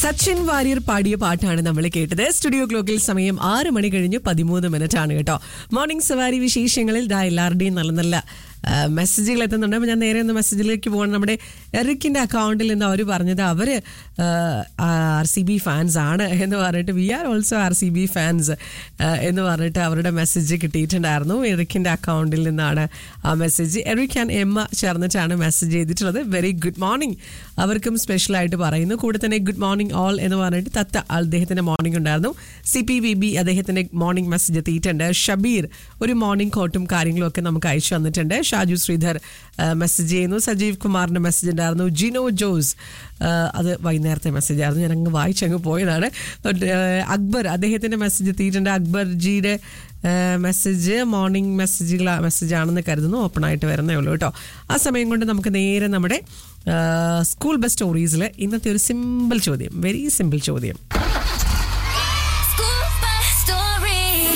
സച്ചിൻ വാര്യർ പാടിയ പാട്ടാണ് നമ്മൾ കേട്ടത് സ്റ്റുഡിയോ ക്ലോക്കിൽ സമയം ആറ് മണി കഴിഞ്ഞ് പതിമൂന്ന് മിനിറ്റ് ആണ് കേട്ടോ മോർണിംഗ് സവാരി വിശേഷങ്ങളിൽ ദാ എല്ലാവരുടെയും നല്ല നല്ല ആ, മെസ്സേജുകൾ എത്തുന്നുണ്ട് അപ്പോൾ ഞാൻ നേരെ ഒന്ന് മെസ്സേജിലേക്ക് പോകണം നമ്മുടെ എറിക്കിൻ്റെ അക്കൗണ്ടിൽ നിന്ന് അവർ പറഞ്ഞത് അവർ ആർ സി ബി ഫാൻസ് ആണ് എന്ന് പറഞ്ഞിട്ട് we are also R C B fans എന്ന് പറഞ്ഞിട്ട് അവരുടെ മെസ്സേജ് കിട്ടിയിട്ടുണ്ടായിരുന്നു എറിക്കിൻ്റെ അക്കൗണ്ടിൽ നിന്നാണ് ആ മെസ്സേജ് എറിക് ആൻഡ് എമ്മ ചേർന്നിട്ടാണ് മെസ്സേജ് ചെയ്തിട്ടുള്ളത് വെരി ഗുഡ് മോർണിംഗ് അവർക്കും സ്പെഷ്യലായിട്ട് പറയുന്നു കൂടെ തന്നെ ഗുഡ് മോർണിംഗ് ഓൾ എന്ന് പറഞ്ഞിട്ട് തത്ത അദ്ദേഹത്തിന്റെ മോർണിംഗ് ഉണ്ടായിരുന്നു സി പി വി ബി അദ്ദേഹത്തിന്റെ മോർണിംഗ് മെസ്സേജ് എത്തിയിട്ടുണ്ട് ഷബീർ ഒരു മോർണിംഗ് കോട്ടും കാര്യങ്ങളും ഒക്കെ നമുക്ക് അയച്ചു തന്നിട്ടുണ്ട് ഷാജു ശ്രീധർ മെസ്സേജ് ചെയ്യുന്നു സജീവ് കുമാറിന്റെ മെസ്സേജ് ഉണ്ടായിരുന്നു ജിനോ ജോസ് ആ, അത് വൈകുന്നേരത്തെ മെസ്സേജ് ആയിരുന്നു ഞാൻ അങ്ങ് വായിച്ചങ്ങ് പോയതാണ് ആ, അക്ബർ അദ്ദേഹത്തിന്റെ മെസ്സേജ് എത്തിയിട്ടുണ്ട് അക്ബർ ജിയുടെ മെസ്സേജ് മോർണിംഗ് മെസ്സേജുകൾ മെസ്സേജ് ആണെന്ന് കരുതുന്നു ഓപ്പൺ ആയിട്ട് വരുന്നേ ഉള്ളൂ കേട്ടോ ആ സമയം കൊണ്ട് നമുക്ക് നേരെ നമ്മുടെ ആ, സ്കൂൾ ബസ് സ്റ്റോറീസിൽ ഇന്നത്തെ ഒരു സിമ്പിൾ ചോദ്യം വെരി സിമ്പിൾ ചോദ്യം School bus story.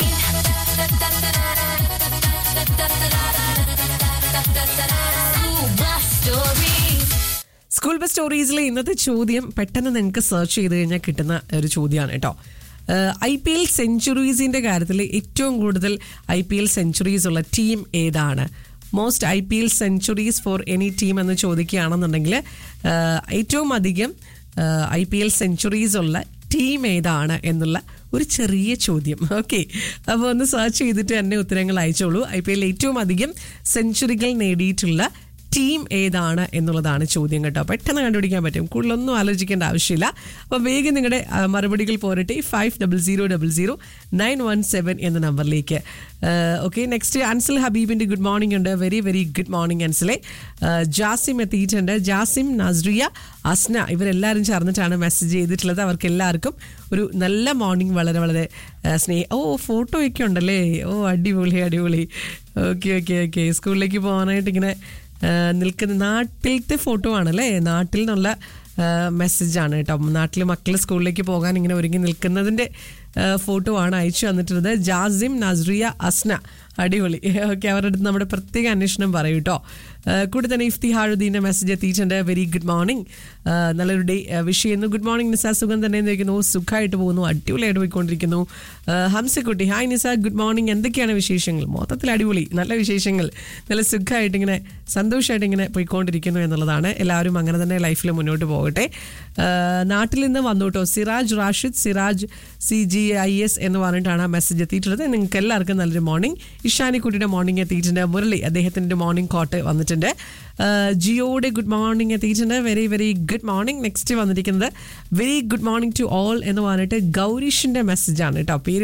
School bus story. School bus സ്റ്റോറീസിലെ ഇന്നത്തെ ചോദ്യം പെട്ടെന്ന് നിങ്ങൾക്ക് സെർച്ച് ചെയ്ത് കഴിഞ്ഞാൽ കിട്ടുന്ന ഒരു ചോദ്യമാണ് കേട്ടോ ഐ പി എൽ സെഞ്ചുറീസിന്റെ കാര്യത്തിൽ ഏറ്റവും കൂടുതൽ ഐ പി എൽ സെഞ്ചുറീസ് ഉള്ള ടീം ഏതാണ് most I P L centuries for any team എന്ന് ചോദിക്കുകയാണെന്നുണ്ടെങ്കിൽ ആ, ഏറ്റവും അധികം ഐ പി എൽ സെഞ്ചുറീസ് ഉള്ള ടീം ഏതാണ് എന്നുള്ള ഒരു ചെറിയ ചോദ്യം ഓക്കെ അപ്പോൾ ഒന്ന് സെർച്ച് ചെയ്തിട്ട് തന്നെ ഉത്തരങ്ങൾ അയച്ചോളൂ ഐ പി എൽ ഏറ്റവും അധികം സെഞ്ചുറികൾ നേടിയിട്ടുള്ള ടീം ഏതാണ് എന്നുള്ളതാണ് ചോദ്യം കേട്ടോ പെട്ടെന്ന് കണ്ടുപിടിക്കാൻ പറ്റും കൂടുതലൊന്നും ആലോചിക്കേണ്ട ആവശ്യമില്ല അപ്പോൾ വേഗം നിങ്ങളുടെ ആ, മറുപടികൾ പോരട്ടെ five double zero double zero nine one seven എന്ന നമ്പറിലേക്ക് ഓക്കെ നെക്സ്റ്റ് അൻസൽ ഹബീബിൻ്റെ ഗുഡ് മോർണിംഗ് ഉണ്ട് വെരി വെരി ഗുഡ് മോർണിംഗ് അൻസലെ ആ, ജാസിം എത്തിയിട്ടുണ്ട് ജാസിം നസ്രിയ അസ്ന ഇവരെല്ലാവരും ചേർന്നിട്ടാണ് മെസ്സേജ് ചെയ്തിട്ടുള്ളത് അവർക്ക് എല്ലാവർക്കും ഒരു നല്ല മോർണിംഗ് വളരെ വളരെ ആ, സ്നേഹ ഓ ഫോട്ടോ ഒക്കെ ഉണ്ടല്ലേ ഓ അടിപൊളി അടിപൊളി ഓക്കെ ഓക്കെ ഓക്കെ സ്കൂളിലേക്ക് പോകാനായിട്ട് ഇങ്ങനെ ആ, നിൽക്കുന്ന നാട്ടിലത്തെ ഫോട്ടോ ആണല്ലേ നാട്ടിൽ നിന്നുള്ള മെസ്സേജ് ആണ് കേട്ടോ നാട്ടിൽ മക്കൾ സ്കൂളിലേക്ക് പോകാൻ ഇങ്ങനെ ഒരുങ്ങി നിൽക്കുന്നതിൻ്റെ ഫോട്ടോ ആണ് അയച്ചു തന്നിട്ടുള്ളത് ജാസിം നസ്രിയ അസ്ന അടിപൊളി ഓക്കെ അവരുടെ അടുത്ത് നമ്മുടെ പ്രത്യേക അന്വേഷണം പറയൂ കേട്ടോ കൂടെ തന്നെ ഇഫ്തിഹാറുദ്ദീൻ്റെ മെസ്സേജ് എത്തിയിട്ടുണ്ട് വെരി ഗുഡ് മോർണിംഗ് നല്ലൊരു ഡേ വിഷ് ചെയ്യുന്നു ഗുഡ് മോർണിംഗ് നിസാ സുഖം തന്നെ ഇരിക്കുന്നു സുഖമായിട്ട് പോകുന്നു അടിപൊളിയായിട്ട് പോയിക്കൊണ്ടിരിക്കുന്നു ആ, Hamsakutty hi Nisa good morning എന്തൊക്കെയാണ് വിശേഷങ്ങൾ മൊത്തത്തിൽ അടിപൊളി നല്ല വിശേഷങ്ങൾ നല്ല സുഖമായിട്ട് ഇങ്ങനെ സന്തോഷമായിട്ട് ഇങ്ങനെ പോയിക്കൊണ്ടിരിക്കുന്നു എന്നുള്ളതാണ് എല്ലാവരും അങ്ങനെ തന്നെ ലൈഫിൽ മുന്നോട്ട് പോകട്ടെ ആ, നാട്ടിൽ നിന്ന് വന്നു കേട്ടോ Siraj Rashid Siraj C G I S എന്ന് പറഞ്ഞിട്ടാണ് ആ മെസ്സേജ് എത്തിയിട്ടുള്ളത് നിങ്ങൾക്ക് എല്ലാവർക്കും നല്ലൊരു മോർണിംഗ് ഇഷാനിക്കുട്ടിയുടെ മോർണിംഗ് എത്തിയിട്ടുണ്ട് മുരളി അദ്ദേഹത്തിൻ്റെ മോർണിംഗ് കോട്ട് വന്നിട്ടുണ്ട് ആ, ജിയോയുടെ ഗുഡ് മോർണിംഗ് എത്തിയിട്ടുണ്ട് very very good morning next വന്നിരിക്കുന്നത് very good morning to all എന്ന് പറഞ്ഞിട്ട് ഗൗരീഷിൻ്റെ മെസ്സേജാണ് കേട്ടോ പേര്